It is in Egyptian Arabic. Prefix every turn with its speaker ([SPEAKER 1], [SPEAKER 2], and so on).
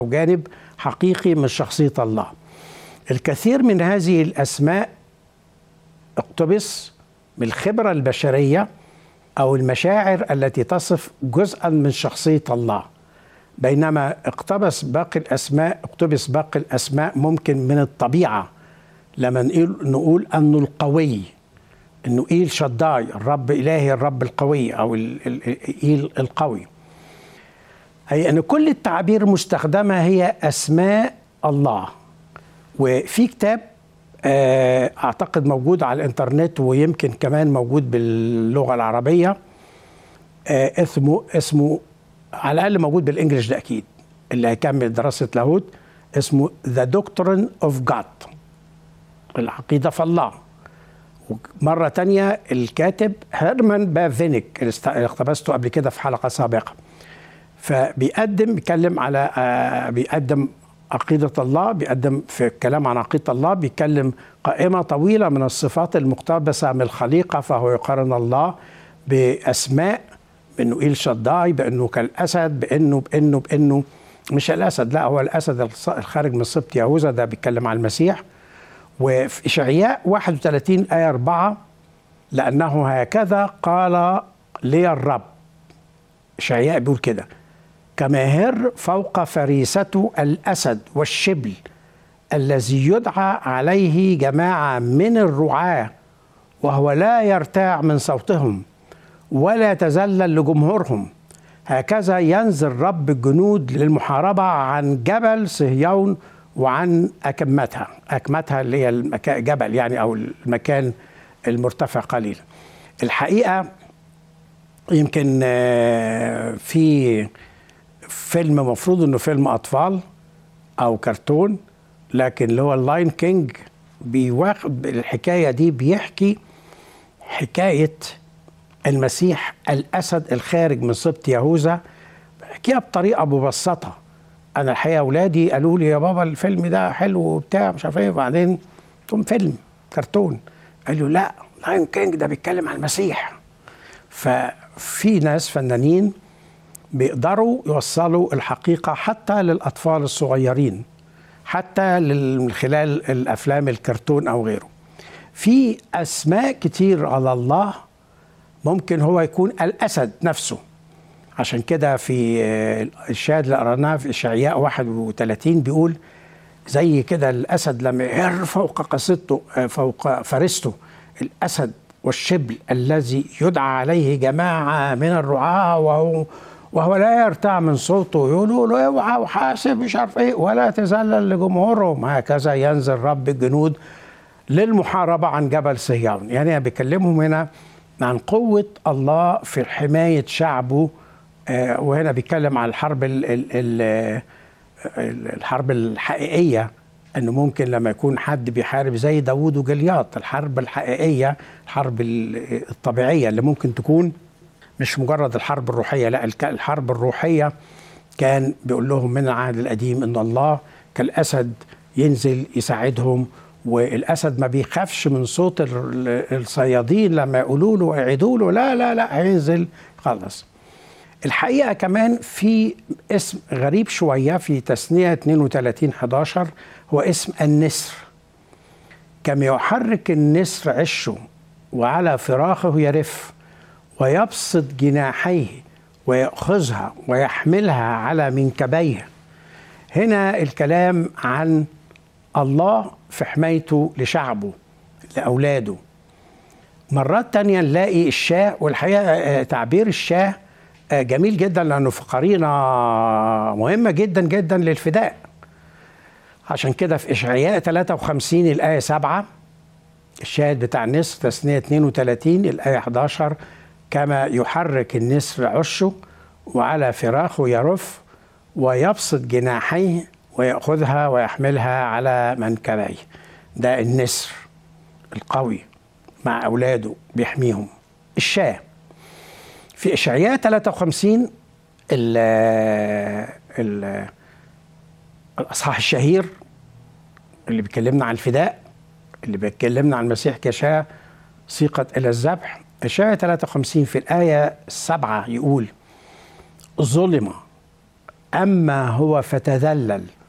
[SPEAKER 1] جانب حقيقي من شخصية الله الكثير من هذه الأسماء اقتبس من الخبرة البشرية أو المشاعر التي تصف جزءا من شخصية الله بينما اقتبس باقي الأسماء اقتبس باقي الأسماء ممكن من الطبيعة لما نقول, نقول أنه القوي أنه إيل شداي الرب إلهي الرب القوي أو الإيل القوي أي أن كل التعابير المستخدمة هي أسماء الله وفي كتاب اعتقد موجود على الانترنت ويمكن كمان موجود باللغه العربيه اسمه اسمه على الاقل موجود بالانجلش ده اكيد اللي هيكمل دراسه لاهوت اسمه ذا دكتورين اوف جاد العقيده في الله مرة تانية الكاتب هيرمان بافينيك اللي اقتبسته قبل كده في حلقة سابقة فبيقدم بيتكلم على بيقدم عقيدة الله بيقدم في الكلام عن عقيدة الله بيتكلم قائمة طويلة من الصفات المقتبسة من الخليقة فهو يقارن الله بأسماء بأنه إيل شداي بأنه كالأسد بأنه بأنه بأنه مش الأسد لا هو الأسد الخارج من سبط يهوذا ده بيتكلم عن المسيح وفي إشعياء 31 آية 4 لأنه هكذا قال لي الرب إشعياء بيقول كده كماهر فوق فريسته الاسد والشبل الذي يدعى عليه جماعه من الرعاه وهو لا يرتاع من صوتهم ولا يتذلل لجمهورهم هكذا ينزل رب الجنود للمحاربه عن جبل صهيون وعن اكمتها اكمتها اللي هي الجبل يعني او المكان المرتفع قليلا الحقيقه يمكن في فيلم مفروض انه فيلم اطفال او كرتون لكن اللي هو اللاين كينج بيواخد الحكايه دي بيحكي حكايه المسيح الاسد الخارج من سبط يهوذا بيحكيها بطريقه مبسطه انا الحقيقه اولادي قالوا لي يا بابا الفيلم ده حلو وبتاع مش عارف ايه وبعدين قلت فيلم كرتون قالوا لا لاين كينج ده بيتكلم عن المسيح ففي ناس فنانين بيقدروا يوصلوا الحقيقة حتى للأطفال الصغيرين حتى من خلال الأفلام الكرتون أو غيره في أسماء كتير على الله ممكن هو يكون الأسد نفسه عشان كده في الشاهد اللي قرأناه في إشعياء 31 بيقول زي كده الأسد لما يهر فوق قصته فوق فرسته الأسد والشبل الذي يدعى عليه جماعة من الرعاة وهو وهو لا يرتاع من صوته يقولوا له اوعى وحاسب مش عارف ايه ولا تذلل لجمهورهم هكذا ينزل رب الجنود للمحاربه عن جبل صهيون يعني بيكلمهم هنا عن قوه الله في حمايه شعبه آه وهنا بيتكلم عن الحرب ال ال ال الحرب الحقيقيه انه ممكن لما يكون حد بيحارب زي داوود وجلياط الحرب الحقيقيه الحرب الطبيعيه اللي ممكن تكون مش مجرد الحرب الروحيه لا الحرب الروحيه كان بيقول لهم من العهد القديم ان الله كالاسد ينزل يساعدهم والاسد ما بيخافش من صوت الصيادين لما يقولوا له ويعيدوا له لا لا لا هينزل خلص الحقيقه كمان في اسم غريب شويه في تثنيه 32 11 هو اسم النسر كما يحرك النسر عشه وعلى فراخه يرف ويبسط جناحيه ويأخذها ويحملها على منكبيه هنا الكلام عن الله في حمايته لشعبه لأولاده مرات تانية نلاقي الشاه والحقيقة تعبير الشاه جميل جدا لأنه في قرينة مهمة جدا جدا للفداء عشان كده في إشعياء 53 الآية 7 الشاهد بتاع النسر تثنية 32 الآية 11 كما يحرك النسر عشه وعلى فراخه يرف ويبسط جناحيه ويأخذها ويحملها على منكبيه ده النسر القوي مع أولاده بيحميهم الشاه في إشعياء 53 ال ال الأصحاح الشهير اللي بيكلمنا عن الفداء اللي بيكلمنا عن المسيح كشاه سيقت إلى الذبح إشعياء 53 في الآية السبعة يقول ظلم أما هو فتذلل